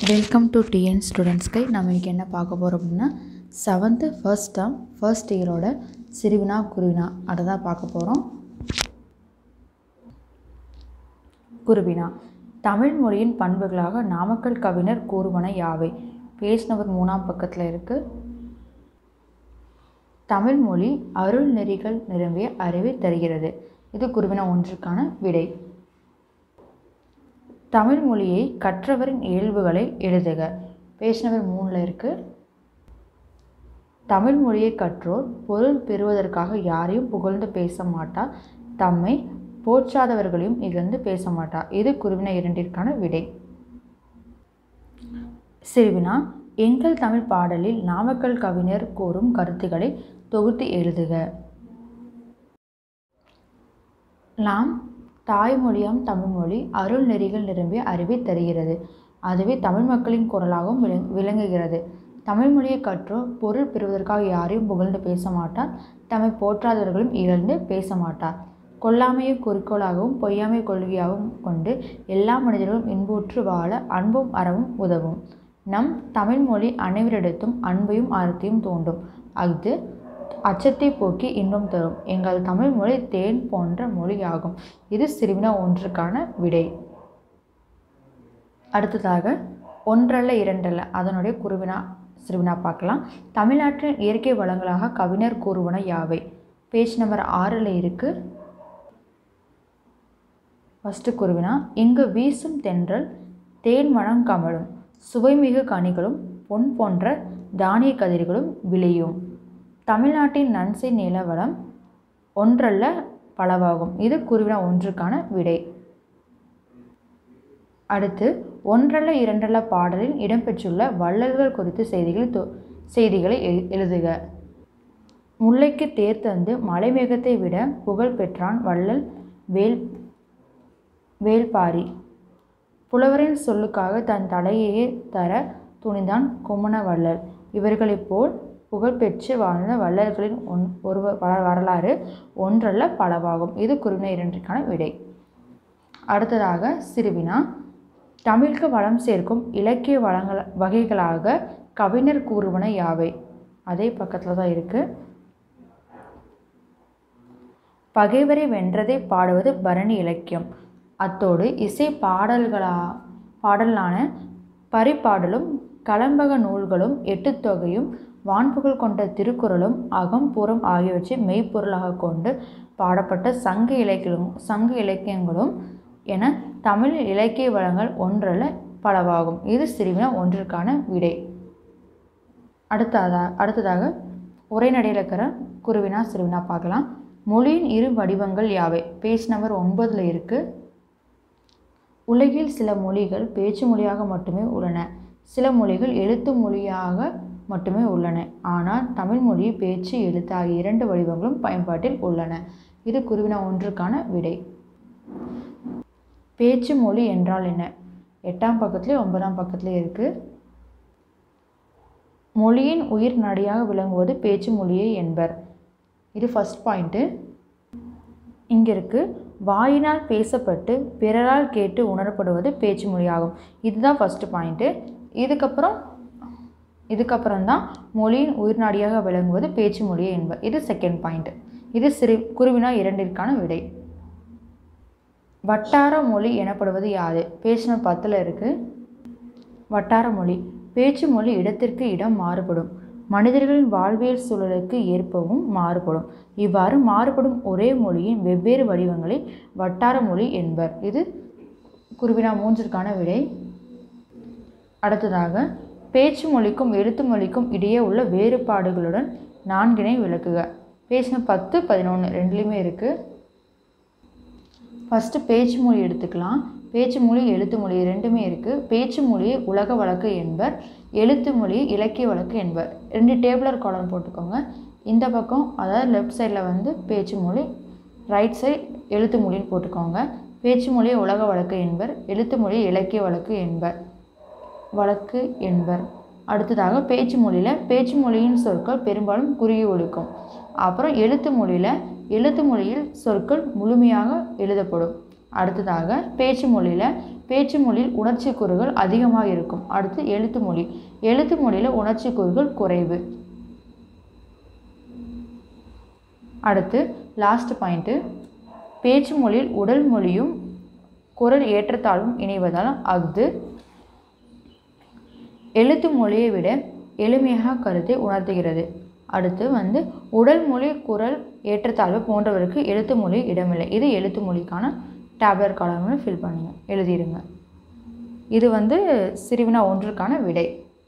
welcome to TN students கை நம்ம இன்றைக்கி என்ன பார்க்க போகிறோம் அப்படின்னா செவன்த்து ஃபர்ஸ்ட் டேர்ம் ஃபர்ஸ்ட் இயரோட சிறுவினா குருவினா அதை தான் பார்க்க போகிறோம் குருவினா தமிழ் மொழியின் பண்புகளாக நாமக்கல் கவிஞர் கூறுவன யாவை பேஜ் நம்பர் மூணாம் பக்கத்தில் இருக்குது தமிழ் மொழி அருள் நெறிகள் நிரம்பிய அறிவை தருகிறது இது குருவினா ஒன்றுக்கான விடை தமிழ் மொழியை கற்றவரின் இயல்புகளை எழுதுக பேஜ் நம்பர் மூணில் இருக்குது தமிழ் மொழியை கற்றோர் பொருள் பெறுவதற்காக யாரையும் புகழ்ந்து பேச மாட்டார் தம்மை போற்றாதவர்களையும் இகழ்ந்து பேச மாட்டார் இது குருவினா இரண்டிற்கான விடை சிறுவினா எங்கள் தமிழ் பாடலில் நாமக்கல் கவிஞர் கூறும் கருத்துக்களை தொகுத்து எழுதுக நாம் தாய்மொழியாம் தமிழ்மொழி அருள் நெறிகள் நிரம்பிய அறிவை தருகிறது அதுவே தமிழ் மக்களின் குரலாகவும் விளங் விளங்குகிறது தமிழ்மொழியை கற்றோர் பொருள் பெறுவதற்காக யாரையும் புகழ்ந்து பேச மாட்டார் தம்மை போற்றாதவர்களும் இகழ்ந்து பேச மாட்டார் கொல்லாமையை குறிக்கோளாகவும் பொய்யாமை கொள்கையாகவும் கொண்டு எல்லா மனிதர்களும் இன்புற்று வாழ அன்பும் அறவும் உதவும் நம் தமிழ்மொழி அனைவரிடத்தும் அன்பையும் அறத்தையும் தூண்டும் அது அச்சத்தை போக்கி இன்பம் தரும் எங்கள் தமிழ் மொழி தேன் போன்ற மொழியாகும் இது சிறுவினா ஒன்றுக்கான விடை அடுத்ததாக ஒன்றல்ல இரண்டல்ல அதனுடைய குருவினா சிறுவினா பார்க்கலாம் தமிழ்நாட்டின் இயற்கை வளங்களாக கவிஞர் கூறுவன யாவை பேஜ் நம்பர் ஆறில் இருக்குது ஃபஸ்ட்டு குருவினா இங்கு வீசும் தென்றல் தேன் மனம் கமலும் சுவைமிகு கனிகளும் பொன் போன்ற தானிய கதிர்களும் விளையும் தமிழ்நாட்டின் நன்சை நிலவளம் ஒன்றல்ல பலவாகும் இது குருவினா ஒன்றுக்கான விடை அடுத்து ஒன்றல்ல இரண்டல்ல பாடலில் இடம்பெற்றுள்ள வள்ளல்கள் குறித்த செய்திகள் தொ செய்திகளை எழு எழுதுக முல்லைக்கு தேர் தந்து மலைமேகத்தை விட புகழ் பெற்றான் வள்ளல் வேல் வேல்பாரி புலவரின் சொல்லுக்காக தன் தலையையே தர துணிந்தான் குமண வள்ளல் இவர்களைப் போல் புகழ்பெற்று வாழ்ந்த வள்ளல்களின் ஒன் ஒரு வரலாறு ஒன்றல்ல பலவாகும் இது குறுவினை இரண்டிற்கான விடை அடுத்ததாக சிறுவினா தமிழுக்கு வளம் சேர்க்கும் இலக்கிய வளங்கள் வகைகளாக கவிஞர் கூறுவன யாவை அதே பக்கத்தில் தான் இருக்குது பகைவரை வென்றதை பாடுவது பரணி இலக்கியம் அத்தோடு இசை பாடல்களா பாடலான பரிபாடலும் கலம்பக நூல்களும் எட்டுத்தொகையும் வான்புகழ் கொண்ட திருக்குறளும் அகம்புறம் ஆகியவற்றை மெய்ப்பொருளாக கொண்டு பாடப்பட்ட சங்க இலக்கியம் சங்க இலக்கியங்களும் என தமிழ் இலக்கிய வளங்கள் ஒன்றல்ல பலவாகும் இது சிறுவினா ஒன்றிற்கான விடை அடுத்ததா அடுத்ததாக உரைநடையில் இருக்கிற குருவினா சிறுவினா பார்க்கலாம் மொழியின் இரு வடிவங்கள் யாவை பேஜ் நம்பர் ஒன்பதில் இருக்குது உலகில் சில மொழிகள் பேச்சு மொழியாக மட்டுமே உள்ளன சில மொழிகள் எழுத்து மொழியாக மட்டுமே உள்ளன ஆனால் தமிழ் மொழி பேச்சு எழுத்து ஆகிய இரண்டு வடிவங்களும் பயன்பாட்டில் உள்ளன இது குருவினா ஒன்றுக்கான விடை பேச்சு மொழி என்றால் என்ன எட்டாம் பக்கத்துலேயும் ஒன்பதாம் பக்கத்துலேயும் இருக்குது மொழியின் உயிர் நடையாக விளங்குவது பேச்சு மொழியே என்பர் இது ஃபஸ்ட் பாயிண்ட்டு இங்கே இருக்குது வாயினால் பேசப்பட்டு பிறரால் கேட்டு உணரப்படுவது பேச்சு மொழியாகும் இதுதான் ஃபஸ்ட்டு பாயிண்ட்டு இதுக்கப்புறம் இதுக்கப்புறம் தான் மொழியின் உயிர்நாடியாக விளங்குவது பேச்சு மொழியே என்பர் இது செகண்ட் பாயிண்ட் இது சிறு குருவினா இரண்டிற்கான விடை வட்டார மொழி எனப்படுவது யாது பேஜ் நம்பர் பத்தில் இருக்குது வட்டார மொழி பேச்சு மொழி இடத்திற்கு இடம் மாறுபடும் மனிதர்களின் வாழ்வியல் சூழலுக்கு ஏற்பவும் மாறுபடும் இவ்வாறு மாறுபடும் ஒரே மொழியின் வெவ்வேறு வடிவங்களை வட்டார மொழி என்பர் இது குருவினா மூன்றிற்கான விடை அடுத்ததாக பேச்சு மொழிக்கும் எழுத்து மொழிக்கும் இடையே உள்ள வேறுபாடுகளுடன் நான்கினை விளக்குக பேஜ் பத்து பதினொன்று ரெண்டுலேயுமே இருக்குது ஃபஸ்ட்டு பேச்சு மொழி எடுத்துக்கலாம் பேச்சு மொழி எழுத்து மொழி ரெண்டுமே இருக்குது பேச்சு மொழியை உலக வழக்கு என்பர் எழுத்து மொழி இலக்கிய வழக்கு என்பர் ரெண்டு டேபிளர் காலம் போட்டுக்கோங்க இந்த பக்கம் அதாவது லெஃப்ட் சைடில் வந்து பேச்சு மொழி ரைட் சைட் எழுத்து மொழின்னு போட்டுக்கோங்க பேச்சு மொழியை உலக வழக்கு என்பர் எழுத்து மொழி இலக்கிய வழக்கு என்பர் வழக்கு என்பர் அடுத்ததாக பேச்சு மொழியில் பேச்சு மொழியின் சொற்கள் பெரும்பாலும் குறுகி ஒழிக்கும் அப்புறம் எழுத்து மொழியில் எழுத்து மொழியில் சொற்கள் முழுமையாக எழுதப்படும் அடுத்ததாக பேச்சு மொழியில் பேச்சு மொழியில் உணர்ச்சி கூறுகள் அதிகமாக இருக்கும் அடுத்து எழுத்து மொழி எழுத்து மொழியில் உணர்ச்சி கூறுகள் குறைவு அடுத்து லாஸ்ட் பாயிண்ட்டு பேச்சு மொழியில் உடல் மொழியும் குரல் ஏற்றத்தாழ்வும் இணைவதால் அஃது எழுத்து மொழியை விட எளிமையாக கருத்தை உணர்த்துகிறது அடுத்து வந்து உடல் மொழி குரல் ஏற்றத்தாழ்வு போன்றவருக்கு எழுத்து மொழி இடமில்லை இது எழுத்து மொழிக்கான டேப்லெட் காலம்னு ஃபில் பண்ணுங்க எழுதிடுங்க இது வந்து சிறுவினா ஒன்றுக்கான விடை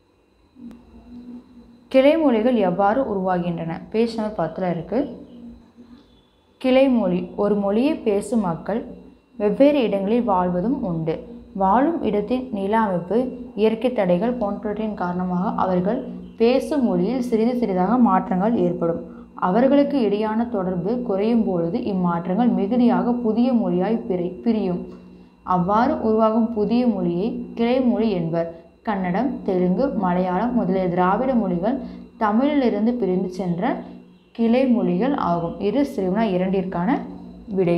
கிளைமொழிகள் எவ்வாறு உருவாகின்றன பேஜ் நம்பர் பத்தில் இருக்குது கிளைமொழி ஒரு மொழியை பேசும் மக்கள் வெவ்வேறு இடங்களில் வாழ்வதும் உண்டு வாழும் இடத்தின் நில அமைப்பு இயற்கை தடைகள் போன்றவற்றின் காரணமாக அவர்கள் பேசும் மொழியில் சிறிது சிறிதாக மாற்றங்கள் ஏற்படும் அவர்களுக்கு இடையான தொடர்பு குறையும் பொழுது இம்மாற்றங்கள் மிகுதியாக புதிய மொழியாய் பிரி பிரியும் அவ்வாறு உருவாகும் புதிய மொழியை கிளைமொழி என்பர் கன்னடம் தெலுங்கு மலையாளம் முதலிய திராவிட மொழிகள் தமிழிலிருந்து பிரிந்து சென்ற கிளை மொழிகள் ஆகும் இது சிறுவினா இரண்டிற்கான விடை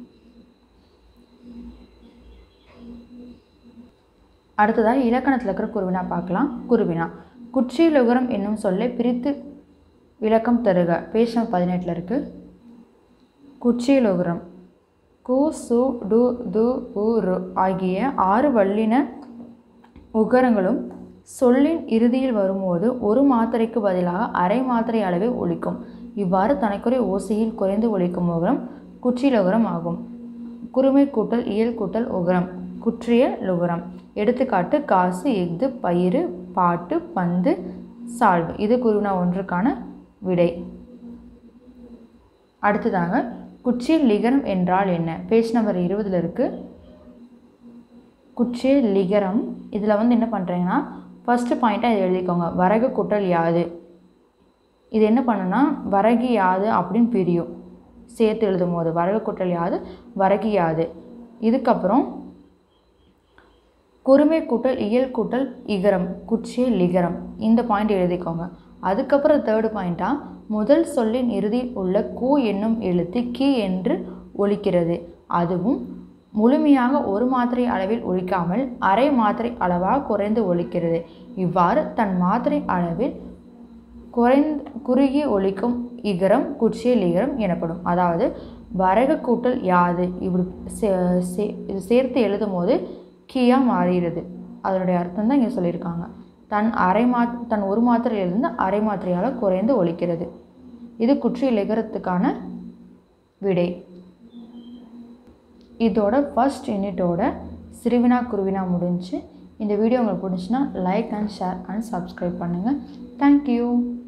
அடுத்ததாக இலக்கணத்தில் இருக்கிற குருவினா பார்க்கலாம் குருவினா குற்றியலுகரம் என்னும் சொல்லை பிரித்து விளக்கம் தருக பேஜ் நம்பர் பதினெட்டில் இருக்குது குற்றியலுகரம் கு சு டு து உ ரு ஆகிய ஆறு வல்லின உகரங்களும் சொல்லின் இறுதியில் வரும்போது ஒரு மாத்திரைக்கு பதிலாக அரை மாத்திரை அளவே ஒலிக்கும் இவ்வாறு தனக்குறை ஓசையில் குறைந்து ஒலிக்கும் உகரம் குற்றியலுகரம் ஆகும் குறுமை கூட்டல் இயல் கூட்டல் உகரம் குற்றிய லுகரம் எடுத்துக்காட்டு காசு எஃது பயிறு பாட்டு பந்து சால்வு இது குருவினா ஒன்றுக்கான விடை அடுத்ததாக குற்றிய லிகரம் என்றால் என்ன பேஜ் நம்பர் இருபதில் இருக்குது குற்றிய லிகரம் இதில் வந்து என்ன பண்ணுறீங்கன்னா ஃபஸ்ட்டு பாயிண்ட்டாக இதை எழுதிக்கோங்க வரகு குட்டல் யாது இது என்ன பண்ணுன்னா வரகு யாது அப்படின்னு பிரியும் சேர்த்து எழுதும் போது வரகு குட்டல் யாது வரகு யாது இதுக்கப்புறம் குறுமை கூட்டல் இயல் கூட்டல் இகரம் குற்றிய லிகரம் இந்த பாயிண்ட் எழுதிக்கோங்க அதுக்கப்புறம் தேர்டு பாயிண்ட்டாக முதல் சொல்லின் இறுதியில் உள்ள கூ என்னும் எழுத்து கி என்று ஒலிக்கிறது அதுவும் முழுமையாக ஒரு மாத்திரை அளவில் ஒலிக்காமல் அரை மாத்திரை அளவாக குறைந்து ஒலிக்கிறது இவ்வாறு தன் மாத்திரை அளவில் குறைந்து குறுகி ஒலிக்கும் இகரம் குற்றிய லிகரம் எனப்படும் அதாவது வரகு கூட்டல் யாது இப்படி சே- சே- இது சேர்த்து எழுதும் போது கீயாக மாறுகிறது அதனுடைய அர்த்தம் தான் இங்கே சொல்லியிருக்காங்க தன் அரை மா தன் ஒரு மாத்திரையிலிருந்து அரை மாத்திரையால் குறைந்து ஒலிக்கிறது இது குற்றிய லிகரத்துக்கான விடை இதோட ஃபர்ஸ்ட் யூனிட்டோட சிறுவினா குருவினா முடிஞ்சு இந்த வீடியோ உங்களுக்கு பிடிச்சுன்னா like and share and subscribe பண்ணுங்கள் தேங்க்யூ